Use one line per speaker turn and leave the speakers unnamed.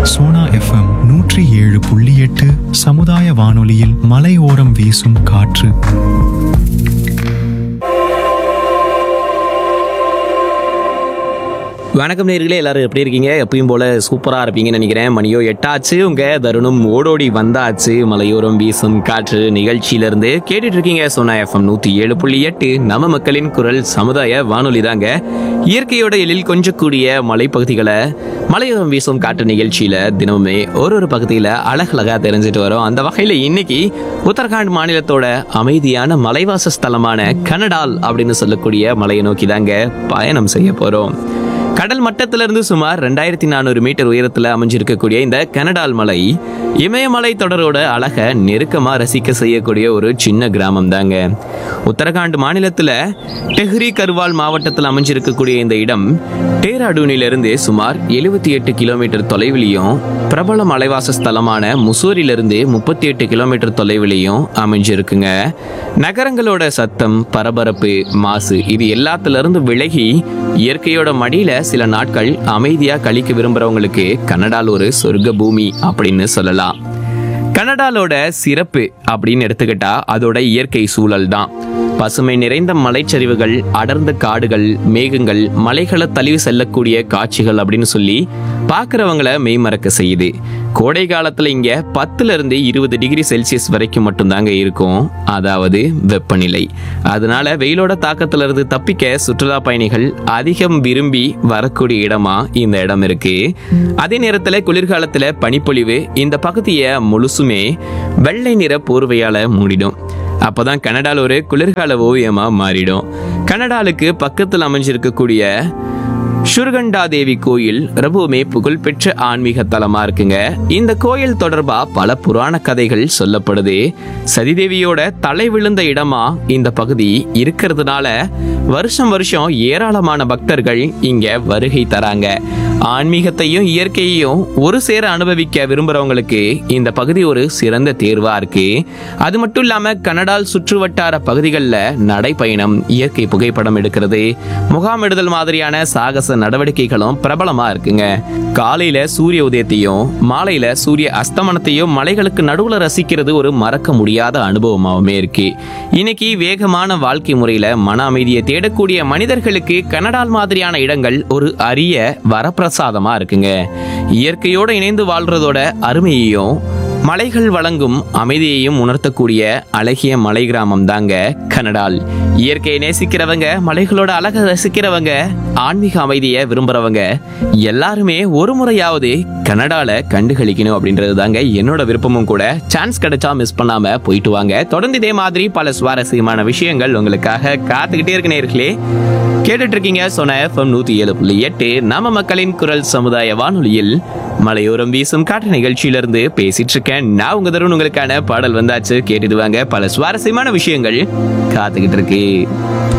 Sona FM நூற்றி ஏழு புள்ளி எட்டு சமுதாய வானொலியில் மலையோரம் வீசும் காற்று
வணக்கம் நேர்களே எல்லாரும் எப்படி இருக்கீங்க எப்பயும் போல சூப்பரா இருப்பீங்கன்னு நினைக்கிறேன் மணியோ எட்டாச்சு உங்க தருணம் ஓடோடி வந்தாச்சு மலையோரம் வீசும் காற்று நிகழ்ச்சியில இருந்து கேட்டுட்டு இருக்கீங்க சோனா எஃப்எம் நூத்தி ஏழு புள்ளி எட்டு நம்ம மக்களின் குரல் சமுதாய வானொலி தாங்க இயற்கையோட எழில் கொஞ்சக்கூடிய மலைப்பகுதிகளை மலையோரம் வீசும் காற்று நிகழ்ச்சியில தினமுமே ஒரு ஒரு பகுதியில அழகழகா தெரிஞ்சுட்டு வரோம் அந்த வகையில இன்னைக்கு உத்தரகாண்ட் மாநிலத்தோட அமைதியான மலைவாச ஸ்தலமான கனடால் அப்படின்னு சொல்லக்கூடிய மலையை நோக்கி தாங்க பயணம் செய்ய போறோம் கடல் மட்டத்திலிருந்து சுமார் ரெண்டாயிரத்தி நானூறு மீட்டர் உயரத்தில் அமைஞ்சிருக்கக்கூடிய இந்த கனடால் மலை இமயமலை தொடரோட அழக நெருக்கமா ரசிக்க செய்யக்கூடிய ஒரு சின்ன கிராமம் தாங்க உத்தரகாண்ட் மாநிலத்துல டெஹ்ரி கர்வால் மாவட்டத்தில் அமைஞ்சிருக்கக்கூடிய இந்த இடம் டேராடூனிலிருந்து சுமார் எழுபத்தி எட்டு கிலோமீட்டர் தொலைவிலையும் பிரபல மலைவாச ஸ்தலமான முசூரிலிருந்து முப்பத்தி எட்டு கிலோமீட்டர் தொலைவிலையும் அமைஞ்சிருக்குங்க நகரங்களோட சத்தம் பரபரப்பு மாசு இது எல்லாத்துல இருந்து விலகி இயற்கையோட மடியில சில நாட்கள் அமைதியா கழிக்க விரும்புறவங்களுக்கு கனடால் ஒரு சொர்க்க பூமி அப்படின்னு சொல்லலாம் கனடாலோட சிறப்பு அப்படின்னு எடுத்துக்கிட்டா அதோட இயற்கை சூழல் தான் பசுமை நிறைந்த மலைச்சரிவுகள் அடர்ந்த காடுகள் மேகங்கள் மலைகளை தழுவி செல்லக்கூடிய காட்சிகள் அப்படின்னு சொல்லி பார்க்குறவங்கள மெய்மறக்க செய்யுது கோடை காலத்துல இங்க பத்துல இருந்து இருபது டிகிரி செல்சியஸ் வரைக்கும் மட்டும்தாங்க இருக்கும் அதாவது வெப்பநிலை அதனால வெயிலோட தாக்கத்துல இருந்து தப்பிக்க சுற்றுலா பயணிகள் அதிகம் விரும்பி வரக்கூடிய இடமா இந்த இடம் இருக்கு அதே நேரத்துல குளிர்காலத்துல பனிப்பொழிவு இந்த பகுதியை முழுசுமே வெள்ளை நிற போர்வையால மூடிடும் அப்பதான் கனடால ஒரு குளிர்கால ஓவியமா மாறிடும் கனடாலுக்கு பக்கத்தில் அமைஞ்சிருக்கக்கூடிய சுர்கண்டா தேவி கோயில் ரொம்பவுமே புகழ்பெற்ற ஆன்மீக தலமா இருக்குங்க இந்த கோயில் தொடர்பா பல புராண கதைகள் சொல்லப்படுது சதிதேவியோட தலை விழுந்த இடமா இந்த பகுதி இருக்கிறதுனால வருஷம் வருஷம் ஏராளமான பக்தர்கள் இங்க வருகை தராங்க ஆன்மீகத்தையும் இயற்கையையும் ஒரு சேர அனுபவிக்க விரும்புறவங்களுக்கு இந்த பகுதி ஒரு சிறந்த தேர்வா இருக்கு அது மட்டும் இல்லாம கனடால் சுற்றுவட்டார பகுதிகளில் நடைப்பயணம் இயற்கை புகைப்படம் எடுக்கிறது முகாமிடுதல் மாதிரியான சாகச நடவடிக்கைகளும் பிரபலமா இருக்குங்க காலையில சூரிய உதயத்தையும் மாலையில சூரிய அஸ்தமனத்தையும் மலைகளுக்கு நடுவுல ரசிக்கிறது ஒரு மறக்க முடியாத அனுபவமாகவுமே இருக்கு இன்னைக்கு வேகமான வாழ்க்கை முறையில மன அமைதியை தேடக்கூடிய மனிதர்களுக்கு கனடால் மாதிரியான இடங்கள் ஒரு அரிய வரப்பிரசாதமா இருக்குங்க இயற்கையோட இணைந்து வாழ்றதோட அருமையையும் மலைகள் வழங்கும் அமைதியையும் உணர்த்தக்கூடிய அழகிய மலை கிராமம் தாங்க கனடால் இயற்கையை நேசிக்கிறவங்க மலைகளோட அழகை ரசிக்கிறவங்க ஆன்மீக அமைதியை விரும்புறவங்க எல்லாருமே ஒரு முறையாவது கனடால கண்டுகளிக்கணும் அப்படின்றது தாங்க என்னோட விருப்பமும் கூட சான்ஸ் கிடைச்சா மிஸ் பண்ணாம போயிட்டு வாங்க தொடர்ந்து இதே மாதிரி பல சுவாரஸ்யமான விஷயங்கள் உங்களுக்காக காத்துக்கிட்டே இருக்கு நேர்களே கேட்டுட்டு இருக்கீங்க சொன்ன எஃப்எம் நூத்தி ஏழு புள்ளி எட்டு நம்ம மக்களின் குரல் சமுதாய வானொலியில் மலையோரம் வீசும் காற்று நிகழ்ச்சியிலிருந்து பேசிட்டு இருக்கேன் நான் உங்க தருண் உங்களுக்கான பாடல் வந்தாச்சு கேட்டுட்டு வாங்க பல சுவாரஸ்யமான விஷயங்கள் காத்துக்கிட்டு இருக்கு